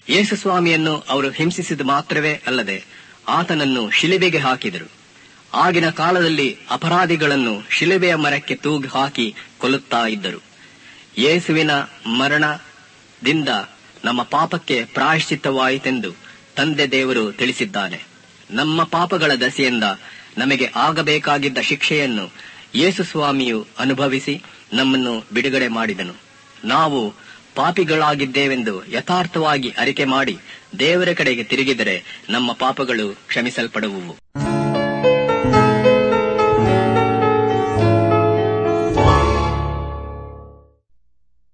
ಯೇಸುಸ್ವಾಮಿಯನ್ನು ಅವರು ಹಿಂಸಿಸಿದ ಮಾತ್ರವೇ ಅಲ್ಲದೆ ಆತನನ್ನು ಶಿಲುಬೆಗೆ ಹಾಕಿದರು ಆಗಿನ ಕಾಲದಲ್ಲಿ ಅಪರಾಧಿಗಳನ್ನು ಶಿಲುಬೆಯ ಮರಕ್ಕೆ ತೂಗಿ ಹಾಕಿ ಕೊಲ್ಲುತ್ತಾ ಇದ್ದರು ಯೇಸುವಿನ ಮರಣದಿಂದ ನಮ್ಮ ಪಾಪಕ್ಕೆ ಪ್ರಾಯಶ್ಚಿತ್ತವಾಯಿತೆಂದು ತಂದೆ ದೇವರು ತಿಳಿಸಿದ್ದಾನೆ ನಮ್ಮ ಪಾಪಗಳ ದಸೆಯಿಂದ ನಮಗೆ ಆಗಬೇಕಾಗಿದ್ದ ಶಿಕ್ಷೆಯನ್ನು ಯೇಸುಸ್ವಾಮಿಯು ಅನುಭವಿಸಿ ನಮ್ಮನ್ನು ಬಿಡುಗಡೆ ಮಾಡಿದನು ನಾವು ಪಾಪಿಗಳಾಗಿದ್ದೇವೆಂದು ಯಥಾರ್ಥವಾಗಿ ಅರಿಕೆ ಮಾಡಿ ದೇವರ ಕಡೆಗೆ ತಿರುಗಿದರೆ ನಮ್ಮ ಪಾಪಗಳು ಕ್ಷಮಿಸಲ್ಪಡುವುವು